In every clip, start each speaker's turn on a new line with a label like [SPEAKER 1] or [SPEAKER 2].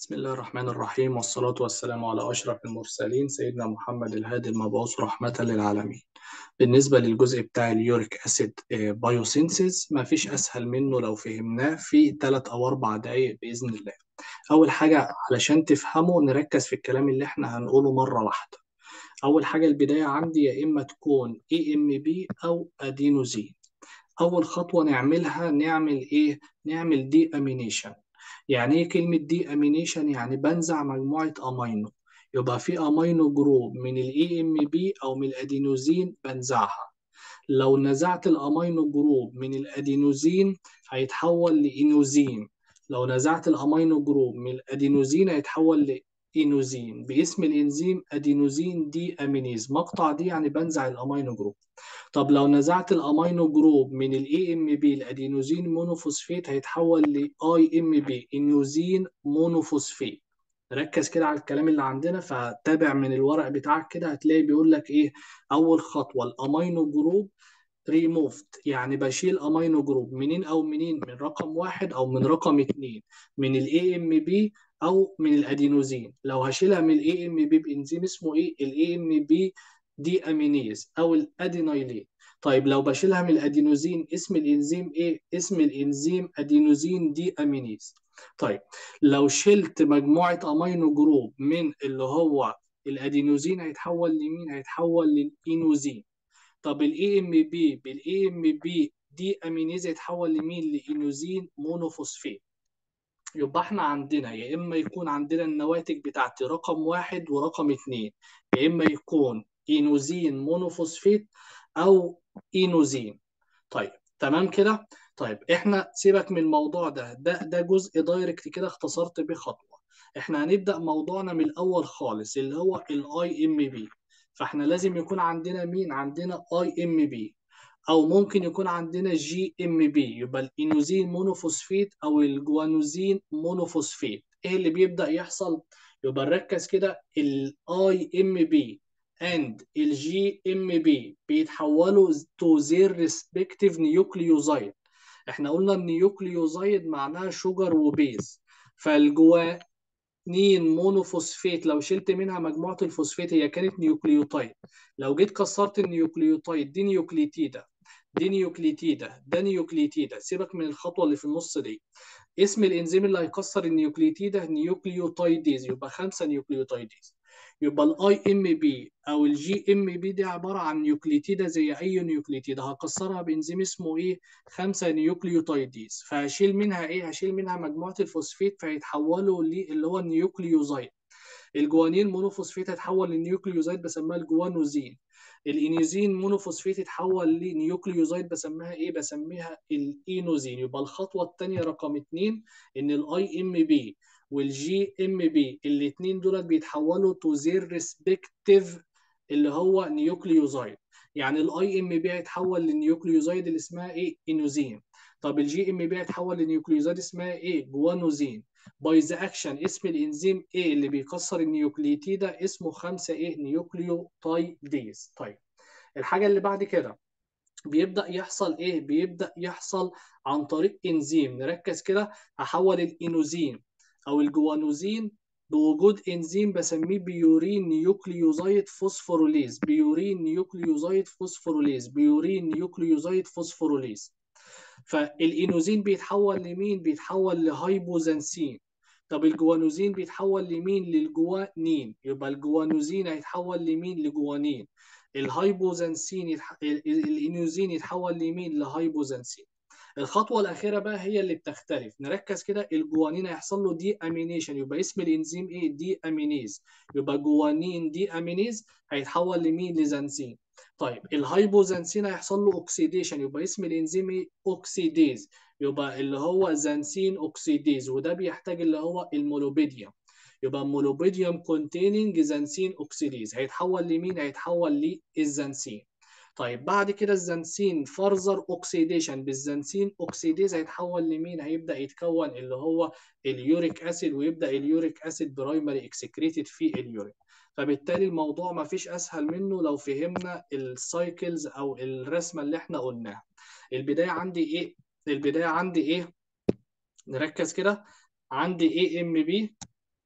[SPEAKER 1] بسم الله الرحمن الرحيم والصلاة والسلام على أشرف المرسلين سيدنا محمد الهادي المبعوث رحمة للعالمين بالنسبة للجزء بتاع اليوريك أسيد بايوسينسيس ما فيش أسهل منه لو فهمناه في ثلاث أو أربع دقايق بإذن الله أول حاجة علشان تفهموا نركز في الكلام اللي احنا هنقوله مرة واحدة أول حاجة البداية عندي يا إما تكون AMB أو أدينوزين أول خطوة نعملها نعمل إيه؟ نعمل دي أمينيشن يعني ايه كلمة دي امينيشن يعني بنزع مجموعة امينو يبقى في امينو جروب من الاي ام بي او من الادينوزين بنزعها لو نزعت الامينو جروب من الادينوزين هيتحول لانوزين لو نزعت الامينو جروب من الادينوزين هيتحول لانوزين باسم الانزيم ادينوزين دي امينيز مقطع دي يعني بنزع الامينو جروب طب لو نزعت الامينو جروب من الاي ام بي الادينوزين مونوفوسفيت هيتحول لاي ام بي انيوزين مونوفوسفيت ركز كده على الكلام اللي عندنا فتابع من الورق بتاعك كده هتلاقي بيقول لك ايه اول خطوه الامينو جروب ريموفد يعني بشيل امينو جروب منين او منين من رقم واحد او من رقم اتنين من الاي ام بي او من الادينوزين لو هشيلها من الاي ام بي بانزيم اسمه ايه الاي ام بي دي امينيز او الادينايلين طيب لو بشيلها من الادينوزين اسم الانزيم ايه اسم الانزيم ادينوزين دي امينيز طيب لو شلت مجموعه امينو جروب من اللي هو الادينوزين هيتحول لمين هيتحول للانوزين طب الاي ام بي بالاي ام بي دي امينيز يتحول لمين لانوزين مونوفوسفيت يبقى احنا عندنا يا اما يكون عندنا النواتج بتاعتي رقم واحد ورقم اتنين يا اما يكون اينوزين مونوفوسفيت او اينوزين طيب تمام كده طيب احنا سيبك من الموضوع ده ده ده جزء دايركت كده اختصرت بيه خطوه احنا هنبدا موضوعنا من الاول خالص اللي هو الاي ام بي فاحنا لازم يكون عندنا مين عندنا اي ام بي او ممكن يكون عندنا جي ام بي يبقى الانوزين مونوفوسفيت او الجوانوزين مونوفوسفيت ايه اللي بيبدا يحصل يبقى نركز كده الاي ام بي and الجي ام بي بيتحولوا to their respective nucleoside احنا قلنا النيوكليوزايد معناها شوجر وبيز فالجوانين مونوفوسفيت لو شلت منها مجموعة الفوسفات هي كانت نيوكليوتايد لو جيت كسرت النيوكليوتايد دي نيوكليتيدا دي نيوكليتيدا ده نيوكليتيدا سيبك من الخطوة اللي في النص دي اسم الانزيم اللي هيكسر النيوكليتيدا نيوكليوتايديز يبقى خمسة نيوكليوتايديز يبقى الاي ام بي او الجي ام بي دي عباره عن نيوكليتيدا زي اي نيوكليتيدا هكسرها بانزيم اسمه ايه 5 نيوكليوتايديز فهشيل منها ايه هشيل منها مجموعه الفوسفيت فيتحولوا اللي هو النيوكليوزايد الجوانين مونوفوسفيت هتحول للنيوكليوزايد بسميها الجوانوزين الانيزين مونوفوسفيت يتحول لنيوكليوزايد بسميها ايه بسميها الاينوزين يبقى الخطوه الثانيه رقم اثنين ان الاي ام بي والجي ام بي الاثنين دول بيتحولوا تو زير ريسبكتيف اللي هو نيوكليوزايد يعني الاي ام بي هيتحول للنيوكليوزايد اللي اسمها ايه انوزين طب الجي ام بي هيتحول لنيوكليوزايد اسمها ايه جوانوزين باي ذا اكشن اسم الانزيم ايه اللي بيكسر النيوكليتيدا اسمه 5 ايه نيوكليوتايديز طيب الحاجه اللي بعد كده بيبدا يحصل ايه بيبدا يحصل عن طريق انزيم نركز كده هحول الانوزين او الجوانوزين بوجود انزيم بسميه بيورين نيوكليوزايد فوسفوروليز بيورين نيوكليوزايد فوسفوروليز بيورين نيوكليوزايد فوسفوروليز فالانوزين بيتحول لمين بيتحول لهايبوزانسين طب الجوانوزين بيتحول لمين للجوانين يبقى الجوانوزين هيتحول لمين لجوانين الهايبوزانسين يتح... الانوزين يتحول لمين لهايبوزانسين الخطوه الاخيره بقى هي اللي بتختلف نركز كده الجوانين هيحصل له دي امينيشن يبقى اسم الانزيم ايه دي امينيز يبقى جوانين دي امينيز هيتحول لمين لزنسين طيب الهايبوزنسين هيحصل له اوكسيديشن يبقى اسم الانزيم ايه اوكسيديز يبقى اللي هو زنسين اوكسيديز وده بيحتاج اللي هو المولوبيديوم يبقى مولوبيديوم كونتيننج زنسين اوكسيديز هيتحول لمين هيتحول للزنسين طيب بعد كده الزنسين فرزر اوكسيديشن بالزنسين اوكسيديز هيتحول لمين هيبدا يتكون اللي هو اليوريك اسيد ويبدا اليوريك اسيد برايمري اكسكريتد في اليورين فبالتالي الموضوع ما فيش اسهل منه لو فهمنا السايكلز او الرسمه اللي احنا قلناها البدايه عندي ايه البدايه عندي ايه نركز كده عندي اي ام بي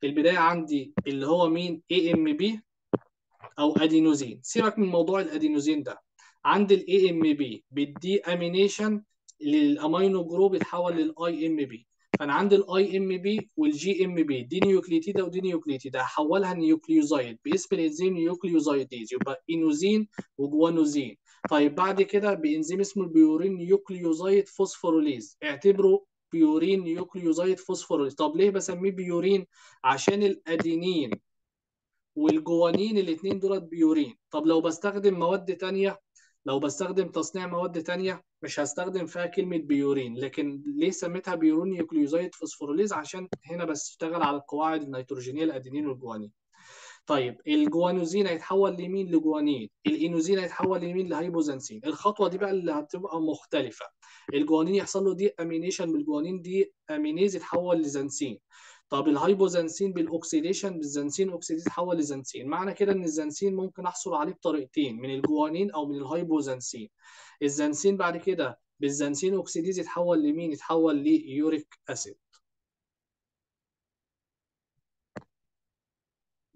[SPEAKER 1] البدايه عندي اللي هو مين اي ام بي او ادينوزين سيبك من موضوع الادينوزين ده عند الاي ام بي بالدي امينيشن للامينو جروب يتحول للاي ام بي فانا عندي الاي ام بي والجي ام بي دي نيوكليتيدا ودي نيوكليتيدا هحولها نيوكليوزايد باسم الانزيم نيوكليوزايديز يبقى اينوزين وجوانوزين طيب بعد كده بانزيم اسمه البيورين نيوكليوزايد فوسفوروليز اعتبره بيورين نيوكليوزايد فوسفوروليز طب ليه بسميه بيورين عشان الادينين والجوانين الاثنين دولت بيورين طب لو بستخدم مواد تانية لو بستخدم تصنيع مواد تانية مش هستخدم فيها كلمة بيورين لكن ليه سميتها بيورين نيوكليوزايد فوسفوروليز عشان هنا بشتغل على القواعد النيتروجينية الأدينين والجوانين طيب الجوانوزين هيتحول لمين لجوانين الاينوزين هيتحول لمين لهيبوزنسين الخطوه دي بقى اللي هتبقى مختلفه الجوانين يحصل له دي امينيشن بالجوانين دي امينيز يتحول لزنسين طب الهايبوزنسين بالاكسيديشن بالزنسين اوكسيديز يتحول لزنسين معنى كده ان الزنسين ممكن احصل عليه بطريقتين من الجوانين او من الهايبوزنسين الزنسين بعد كده بالزنسين اوكسيديز يتحول لمين يتحول ليوريك اسيد